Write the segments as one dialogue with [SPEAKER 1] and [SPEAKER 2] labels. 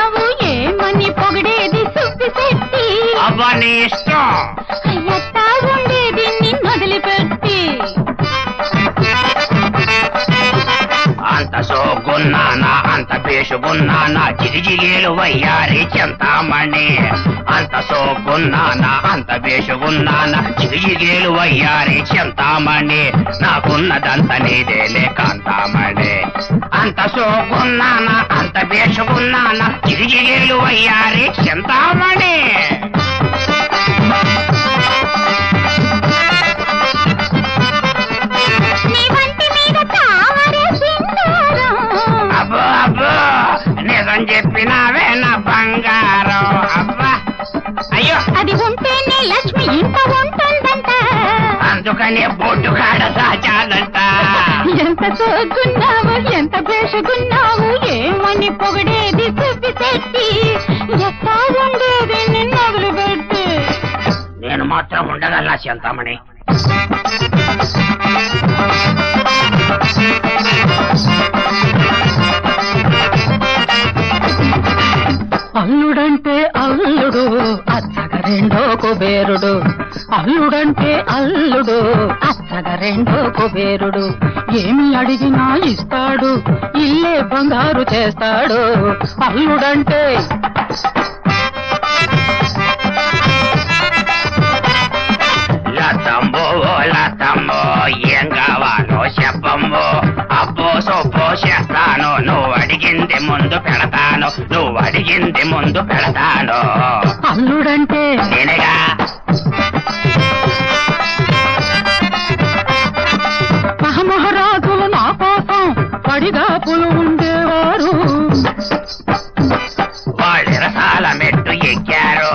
[SPEAKER 1] పెట్టుకున్నావు ఏమని పొగిడేది సుబ్బి శెట్టి
[SPEAKER 2] అవ్వ నీ ఇష్టం
[SPEAKER 1] ఎట్టా ఉండేది నిన్ను వదిలిపెట్టి
[SPEAKER 2] అంత సోగున్నానా అంత పేసుగున్నానా జిగిజిగేలు వయ్యారి చింతామణి అంత సోగున్నానా అంత పేసుగున్నానా జిగిజిగేలు వయ్యారి చింతామణి నాకున్నదంత నీదేలే కాంతామణి అంత సోగున్నానా అంత పేసుగున్నానా జిగిజిగేలు వయ్యారి చింతామణి
[SPEAKER 1] నీ వంటి మీద తామరే సింగారం
[SPEAKER 2] అబ్బో అబ్బో నిజం చెప్పినావే నా బంగారం అబ్బా అయ్యో
[SPEAKER 1] అది ఉంటేనే లక్ష్మి ఇంట ఉంటుందంట
[SPEAKER 2] అందుకనే బొడ్డు కాడ దాచాలంట
[SPEAKER 1] ఎంత సోగున్నావు ఎంత భేషగున్నావు ఏమని పొగిడేది సుబ్బి శెట్టి ఎట్టా ఉండేది నిన్ను వదిలిపెట్టి
[SPEAKER 2] నేను మాత్రం ఉండగలనా చింతామణి
[SPEAKER 3] అల్లుడంటే అల్లుడు అచ్చగ రెండో కుబేరుడు అల్లుడంటే అల్లుడు అచ్చగ రెండో కుబేరుడు ఏమి అడిగినా ఇస్తాడు ఇల్లే బంగారు చేస్తాడు అల్లుడంటే
[SPEAKER 2] లతంబో లతంబో ఏం కావాలో చెప్పంబో అబ్బో సొప్పో చేస్తాను నువ్వు అడిగింది ముందు పెడతాను నువ్వు అడిగింది ముందు పెడతాను
[SPEAKER 3] అల్లుడంటే
[SPEAKER 2] నేనేగా
[SPEAKER 3] మహామహారాజులు నా కోసం పడిగాపులు ఉండేవారు
[SPEAKER 2] వాళ్ళు రసాల మెట్టు ఎక్కారు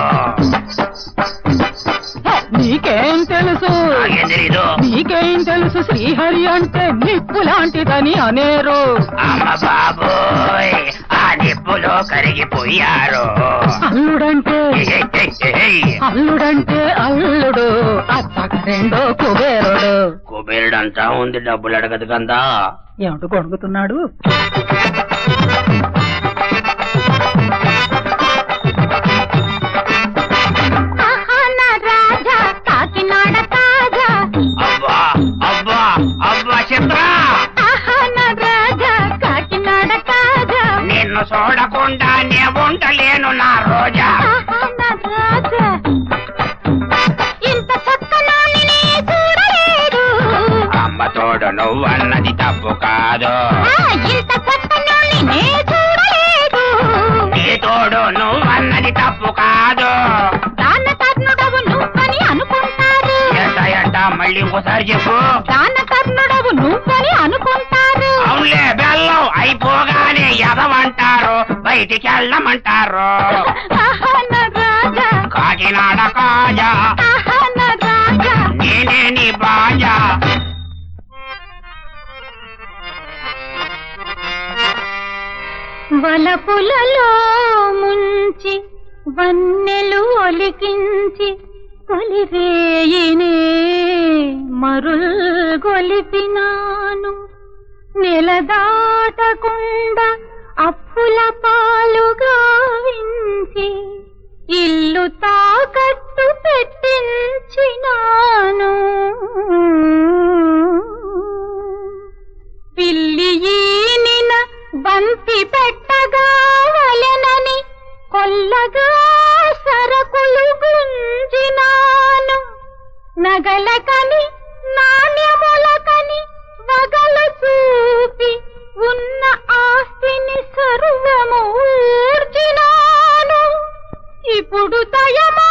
[SPEAKER 3] నీకేం తెలుసు
[SPEAKER 2] నాకేం తెలీదు
[SPEAKER 3] నీకేం తెలుసు శ్రీహరి అంటే నిప్పు లాంటిదని అనేరు
[SPEAKER 2] అమ్మ బాబోయ్ ఆ నిప్పులో కరిగిపోయారు
[SPEAKER 3] అల్లుడంటే అల్లుడంటే అల్లుడు అచ్చగ రెండో కుబేరుడు
[SPEAKER 2] కుబేరుడంతా ఉంది డబ్బులు అడగదు కదా
[SPEAKER 3] ఏమిటి గొడుగుతున్నాడు
[SPEAKER 1] ఆహా నా రాజా కాకినాడ తాజా
[SPEAKER 2] అబ్బా అబ్బా అబ్బా చిత్ర
[SPEAKER 1] ఆహా నా రాజా కాకినాడ తాజా
[SPEAKER 2] నిన్ను చూడకుండా నే ఉండలేను నా రోజా
[SPEAKER 1] ఆహా నా రాజా ఇంత చక్కనాన్ని నీ చూడలేదు
[SPEAKER 2] అమ్మ తోడు నువ్వన్నది తప్పు కాదు
[SPEAKER 1] ఆ, ఇంత చక్కనాన్ని నే చూడలేదు
[SPEAKER 2] నీ తోడు నువ్వన్నది తప్పు కాదు
[SPEAKER 1] దాన కర్ణుడవు నువ్వని అనుకుంటారు
[SPEAKER 2] ఏంటంట మళ్ళీ ఇంకోసారి చెప్పు
[SPEAKER 1] దాన కర్ణుడవు నువ్వని అనుకుంటారు
[SPEAKER 2] అవునులే బెల్లం అయిపోగానే ఎదవంటారు బయటికి వెళ్ళమంటారు
[SPEAKER 1] ఆహా నా రాజా
[SPEAKER 2] కాకినాడ కాజా
[SPEAKER 1] ఆహా నా రాజా
[SPEAKER 2] నేనే నీ బాజా
[SPEAKER 1] వలపులలో ముంచి వన్నెలు ఒలికించి తొలివేయినే మరుల్ గొలిపినాను నెలదాటకుండా అప్పుల పాలుగా వించి ఇల్లు తాకట్టు పెట్టించినాను పిల్లి ఈనిన బంతి పెట్టగా వలెనని కొల్లగా సరకులు గుంజినాను నగలకని నాణ్యములకని వగలు చూపి ఉన్న ఆస్తిని సర్వము ఊర్జినాను ఇప్పుడు తయమా